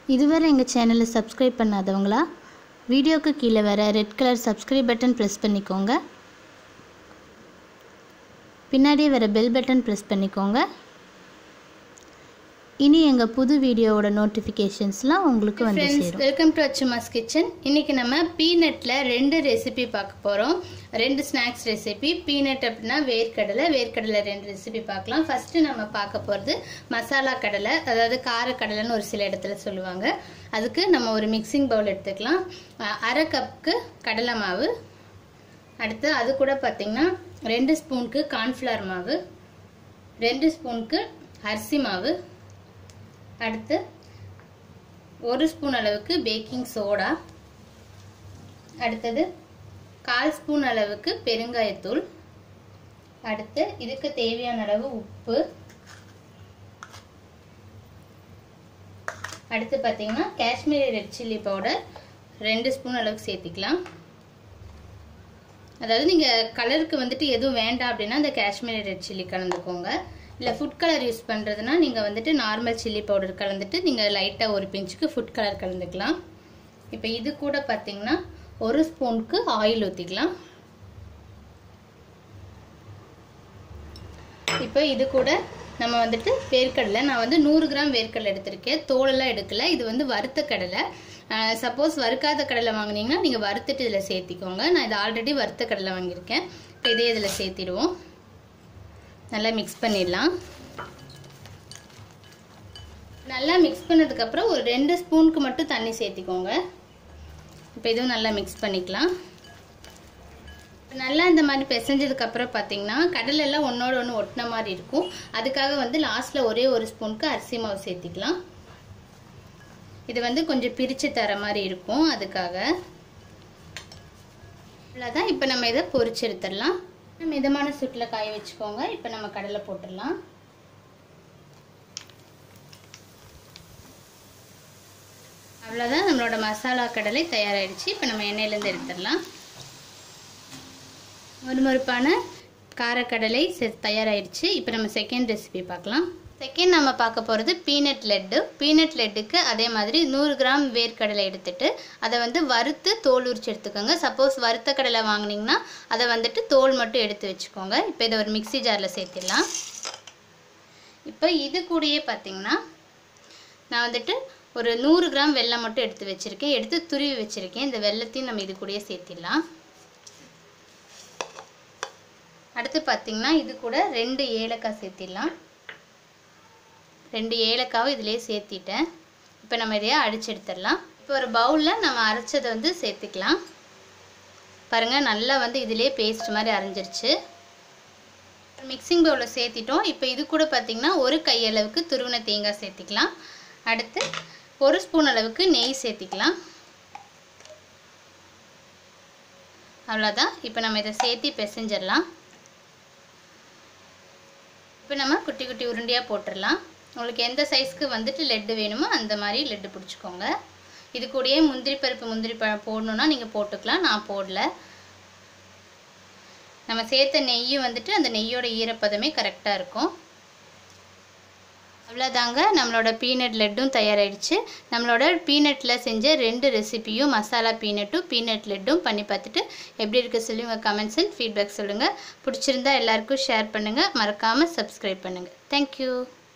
இதுவரை எங்கள் சேனலை சப்ஸ்கிரைப் பண்ணாதவங்களா வீடியோக்கு கீழே வர red colour subscribe button press பண்ணிக்கோங்க பின்னாடியே வர பெல் பட்டன் ப்ரெஸ் பண்ணிக்கோங்க இனி எங்கள் புது வீடியோவோட நோட்டிஃபிகேஷன்ஸ்லாம் உங்களுக்கு வந்து ஃப்ரெண்ட்ஸ் சேரும் வெல்கம் டு அச்சுமாஸ் கிச்சன் இன்னைக்கு நம்ம பீனட்டில் ரெண்டு ரெசிபி பார்க்க போகிறோம் ரெண்டு ஸ்நாக்ஸ் ரெசிபி பீனட் அப்படின்னா வேர்க்கடலை வேர்க்கடலை ரெண்டு ரெசிபி பார்க்கலாம் ஃபர்ஸ்ட் நம்ம பார்க்க போகிறது மசாலா கடலை அதாவது காரக்கடலைன்னு ஒரு சில இடத்துல சொல்லுவாங்க அதுக்கு நம்ம ஒரு மிக்சிங் பவுல் எடுத்துக்கலாம் அஹ் அரை கப்புக்கு கடலை மாவு அடுத்து அது கூட பார்த்தீங்கன்னா ரெண்டு ஸ்பூனுக்கு கார்ன்ஃப்ளவர் மாவு ரெண்டு ஸ்பூனுக்கு அரிசி மாவு அடுத்து ஒரு ஸ்பூன் அளவுக்கு பேக்கிங் சோடா அடுத்தது கால் ஸ்பூன் அளவுக்கு பெருங்காயத்தூள் அடுத்து இதுக்கு தேவையான அளவு உப்பு அடுத்து பார்த்தீங்கன்னா காஷ்மீரி ரெட் சில்லி பவுடர் ரெண்டு ஸ்பூன் அளவுக்கு சேர்த்திக்கலாம் அதாவது நீங்கள் கலருக்கு வந்துட்டு எதுவும் வேண்டாம் அப்படின்னா இந்த காஷ்மீரி ரெட் சில்லி கலந்துக்கோங்க இல்லை ஃபுட் கலர் யூஸ் பண்ணுறதுனா நீங்கள் வந்துட்டு நார்மல் சில்லி பவுடர் கலந்துட்டு நீங்கள் லைட்டாக ஒரு பிஞ்சுக்கு ஃபுட் கலர் கலந்துக்கலாம் இப்போ இது கூட பார்த்தீங்கன்னா ஒரு ஸ்பூனுக்கு ஆயில் ஊற்றிக்கலாம் இப்போ இது கூட நம்ம வந்துட்டு வேர்க்கடலை நான் வந்து நூறு கிராம் வேர்க்கடலை எடுத்திருக்கேன் தோலெல்லாம் எடுக்கல இது வந்து வறுத்த கடலை சப்போஸ் வறுக்காத கடலை வாங்கினீங்கன்னா நீங்கள் வறுத்துட்டு இதில் சேர்த்திக்கோங்க நான் இது ஆல்ரெடி வறுத்த கடலை வாங்கியிருக்கேன் இப்போ இதே இதில் சேர்த்திடுவோம் நல்லா மிக்ஸ் பண்ணிடலாம் நல்லா மிக்ஸ் பண்ணதுக்கப்புறம் ஒரு ரெண்டு ஸ்பூனுக்கு மட்டும் தண்ணி சேர்த்திக்கோங்க இப்போ இதுவும் நல்லா மிக்ஸ் பண்ணிக்கலாம் நல்லா இந்த மாதிரி பிசைஞ்சதுக்கப்புறம் பார்த்தீங்கன்னா கடலை எல்லாம் ஒன்றோட ஒன்று ஒட்டின மாதிரி இருக்கும் அதுக்காக வந்து லாஸ்ட்டில் ஒரே ஒரு ஸ்பூனுக்கு அரிசி மாவு சேர்த்திக்கலாம் இது வந்து கொஞ்சம் பிரித்து தர மாதிரி இருக்கும் அதுக்காக அவ்வளோதான் இப்போ நம்ம இதை பொரிச்சு எடுத்துடலாம் மிதமான சுட்டில் காய வச்சுக்கோங்க இப்போ நம்ம கடலை போட்டுடலாம் அவ்வளோதான் நம்மளோட மசாலா கடலை தயாராகிடுச்சு இப்போ நம்ம எண்ணெயிலேருந்து எடுத்துடலாம் மொறுமொறுப்பான காரக்கடலை தயாராகிடுச்சு இப்போ நம்ம செகண்ட் ரெசிபி பார்க்கலாம் செகண்ட் நம்ம பார்க்க போகிறது பீனட் லெட்டு பீனட் லெட்டுக்கு அதே மாதிரி நூறு கிராம் வேர்க்கடலை எடுத்துட்டு அதை வந்து வறுத்து தோல் உரிச்சு எடுத்துக்கோங்க சப்போஸ் வறுத்த கடலை வாங்கினீங்கன்னா அதை வந்துட்டு தோல் மட்டும் எடுத்து வச்சுக்கோங்க இப்போ இதை ஒரு மிக்சி ஜாரில் சேர்த்திடலாம் இப்போ இது கூடயே பார்த்தீங்கன்னா நான் வந்துட்டு ஒரு நூறு கிராம் வெல்லம் மட்டும் எடுத்து வச்சுருக்கேன் எடுத்து துருவி வச்சுருக்கேன் இந்த வெள்ளத்தையும் நம்ம இது கூடயே சேர்த்திடலாம் அடுத்து பார்த்தீங்கன்னா இது கூட ரெண்டு ஏலக்காய் சேர்த்திடலாம் ரெண்டு ஏலக்காவும் இதிலே சேர்த்திட்டேன் இப்போ நம்ம இதையே அடிச்சு எடுத்துடலாம் இப்போ ஒரு பவுலில் நம்ம அரைச்சதை வந்து சேர்த்துக்கலாம் பாருங்கள் நல்லா வந்து இதிலே பேஸ்ட் மாதிரி அரைஞ்சிருச்சு மிக்சிங் பவுலில் சேர்த்திட்டோம் இப்போ இது கூட பார்த்திங்கன்னா ஒரு கையளவுக்கு துருவின தேங்காய் சேர்த்திக்கலாம் அடுத்து ஒரு ஸ்பூன் அளவுக்கு நெய் சேர்த்திக்கலாம் அவ்வளோதான் இப்போ நம்ம இதை சேர்த்தி பிசைஞ்சிடலாம் இப்போ நம்ம குட்டி குட்டி உருண்டையாக போட்டுடலாம் உங்களுக்கு எந்த சைஸ்க்கு வந்துட்டு லெட்டு வேணுமோ அந்த மாதிரி லெட்டு பிடிச்சிக்கோங்க இது கூடயே முந்திரி பருப்பு முந்திரி பழம் போடணுன்னா நீங்கள் போட்டுக்கலாம் நான் போடல நம்ம சேர்த்த நெய்யும் வந்துட்டு அந்த நெய்யோட ஈரப்பதமே கரெக்டாக இருக்கும் அவ்வளோதாங்க நம்மளோட பீனட் லெட்டும் தயாராகிடுச்சு நம்மளோட பீனட்டில் செஞ்ச ரெண்டு ரெசிபியும் மசாலா பீனட்டும் பீனட் லெட்டும் பண்ணி பார்த்துட்டு எப்படி இருக்குது சொல்லி உங்கள் கமெண்ட்ஸ் அண்ட் ஃபீட்பேக் சொல்லுங்கள் பிடிச்சிருந்தா எல்லாருக்கும் ஷேர் பண்ணுங்கள் மறக்காமல் சப்ஸ்கிரைப் பண்ணுங்கள் தேங்க்யூ